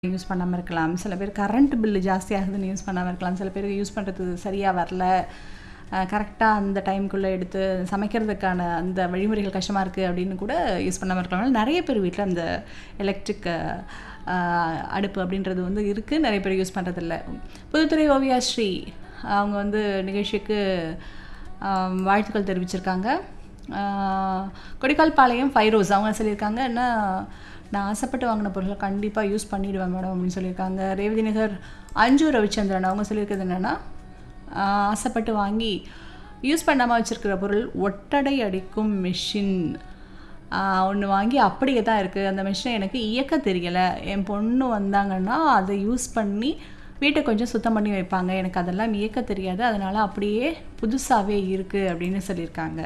Use பண்ணாமல் இருக்கலாம் சில பேர் கரண்ட் பில்லு ஜாஸ்தி ஆகுதுன்னு யூஸ் பண்ணாமல் இருக்கலாம் சில பேர் யூஸ் பண்ணுறது சரியாக வரல கரெக்டாக அந்த டைம்குள்ளே எடுத்து சமைக்கிறதுக்கான அந்த வழிமுறைகள் கஷ்டமாக இருக்குது அப்படின்னு கூட யூஸ் பண்ணாமல் இருக்கலாம் நிறைய பேர் வீட்டில் அந்த எலக்ட்ரிக் அடுப்பு அப்படின்றது வந்து இருக்குது நிறைய பேர் யூஸ் பண்ணுறதில்ல புதுத்துறை ஓவியா ஸ்ரீ அவங்க வந்து நிகழ்ச்சிக்கு ஆம், வாழ்த்துக்கள் தெரிவிச்சிருக்காங்க கொடிக்கால் பாளையம் ஃபைரோஸ் அவங்க சொல்லியிருக்காங்க என்ன நான் ஆசைப்பட்டு வாங்கின பொருளை கண்டிப்பாக யூஸ் பண்ணிடுவேன் மேடம் அப்படின்னு சொல்லியிருக்காங்க ரேவதி நகர் அஞ்சு ரவிச்சந்திரன் அவங்க சொல்லியிருக்கிறது என்னென்னா ஆசைப்பட்டு வாங்கி யூஸ் பண்ணாமல் வச்சுருக்கிற பொருள் ஒட்டடை அடிக்கும் மிஷின் ஒன்று வாங்கி அப்படியே தான் இருக்குது அந்த மிஷினை எனக்கு இயக்க தெரியலை என் பொண்ணு வந்தாங்கன்னா அதை யூஸ் பண்ணி வீட்டை கொஞ்சம் சுத்தம் பண்ணி வைப்பாங்க எனக்கு அதெல்லாம் இயக்க தெரியாது அதனால் அப்படியே புதுசாகவே இருக்குது அப்படின்னு சொல்லியிருக்காங்க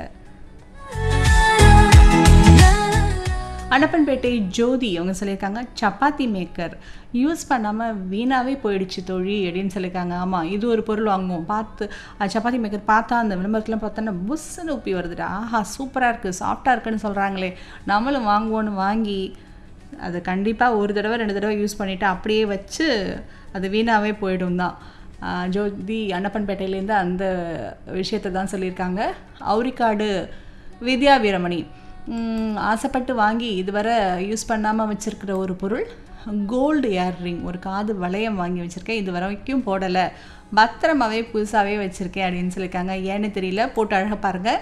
அனப்பன்பேட்டை ஜோதி அவங்க சொல்லியிருக்காங்க சப்பாத்தி மேக்கர் யூஸ் பண்ணாமல் வீணாவே போயிடுச்சு தோழி அப்படின்னு சொல்லியிருக்காங்க ஆமாம் இது ஒரு பொருள் வாங்குவோம் பார்த்து அஹ், சப்பாத்தி மேக்கர் பார்த்தா அந்த விளம்பரத்துலாம் பார்த்தோன்னா புஸ்ஸுன்னு உப்பி வருதுடா ஆஹா சூப்பராக இருக்குது சாஃப்டாக இருக்குன்னு சொல்கிறாங்களே நம்மளும் வாங்குவோன்னு வாங்கி அது கண்டிப்பாக ஒரு தடவை ரெண்டு தடவை யூஸ் பண்ணிவிட்டு அப்படியே வச்சு அது வீணாவே போயிடும் தான் ஆஹ், ஜோதி அன்னப்பன்பேட்டையிலேருந்து அந்த விஷயத்தை தான் சொல்லியிருக்காங்க அவுரிக்காடு வித்யா வீரமணி ம், ஆசைப்பட்டு வாங்கி இதுவரை யூஸ் பண்ணாமல் வச்சுருக்கிற ஒரு பொருள் கோல்டு இயர்ரிங் ஒரு காது வளையம் வாங்கி வச்சுருக்கேன் இது வரைக்கும் போடலை பத்திரமாவே புதுசாகவே வச்சுருக்கேன் அப்படின்னு சொல்லியிருக்காங்க ஏன்னு தெரியல போட்டு அழகாக பாருங்கள்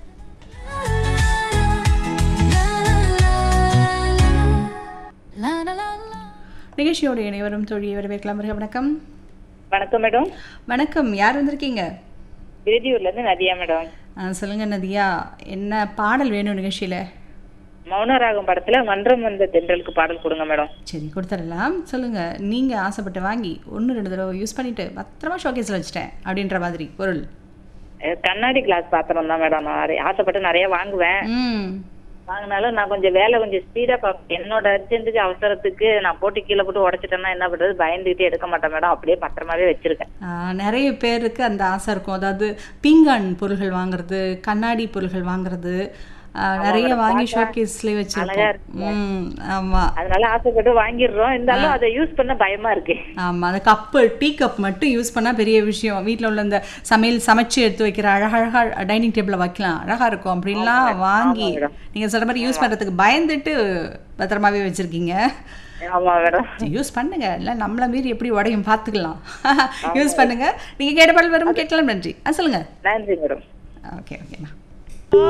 நிகழ்ச்சியோட இணைவரும் தோழி வரவேற்கலாம் வருக வணக்கம் வணக்கம் மேடம் வணக்கம் யார் வந்திருக்கீங்க விருதியூர்ல இருந்து நதியா மேடம் ஆ, சொல்லுங்க நதியா என்ன பாடல் வேணும் நிகழ்ச்சியில் மௌனராகம் படத்துல மன்றம் வந்த தென்றலுக்கு பாடல் கொடுங்க மேடம் சரி கொடுத்துடலாம் சொல்லுங்க நீங்க ஆசைப்பட்டு வாங்கி ஒன்று ரெண்டு தடவை யூஸ் பண்ணிட்டு பத்திரமா ஷோகேஸில் வச்சுட்டேன் அப்படின்ற மாதிரி பொருள் அஹ் கண்ணாடி கிளாஸ் பாத்திரம் தான் மேடம் நான் நிறைய- ஆசைப்பட்டு நிறைய வாங்குவேன் ம் வாங்கினாலும் நான் கொஞ்சம் வேலை கொஞ்சம் ஸ்பீடா பார்ப்பேன் என்னோட அர்ஜென்ட்டுக்கு அவசரத்துக்கு நான் போட்டு கீழே போட்டு உடைச்சிட்டேன்னா என்ன பண்றது பயந்துகிட்டே எடுக்க மாட்டேன் மேடம் அப்படியே பத்திரமாவே வச்சிருக்கேன் ஆ, நிறைய பேருக்கு அந்த ஆசை இருக்கும் அதாவது பீங்கான் பொருள்கள் வாங்குறது கண்ணாடி பொருள்கள் வாங்குறது ஆ, நிறைய வாங்கி ஷோகேஸ்லேயே அழகா வச்சிருக்கோம் ம் ஆமாம் அதனால ஆசைப்பட்டு வாங்கிடுறோம் இருந்தாலும் அதை யூஸ் பண்ண பயமா இருக்கு ஆமாம் அந்த கப்பு டீ கப் மட்டும் யூஸ் பண்ணால் பெரிய விஷயம் வீட்டில் உள்ள இந்த சமையல் சமைச்சு எடுத்து வைக்கிற அழகழகாக டைனிங் டேபிளில் வைக்கலாம் அழகாக இருக்கும் அப்படின்லாம் வாங்கி மேடம். நீங்கள் சொல்கிற மாதிரி யூஸ் பண்ணுறதுக்கு பயந்துட்டு பத்திரமாவே வச்சுருக்கீங்க ஆமா மேடம் யூஸ் பண்ணுங்க இல்லை நம்மளை மீறி எப்படி உடையும் பார்த்துக்கலாம் யூஸ் பண்ணுங்க நீங்கள் கேட்ட பாடல் வரும் கேட்கலாம் நன்றி ஆ சொல்லுங்கள் நன்றி மேடம் ஓகே ஓகேண்ணா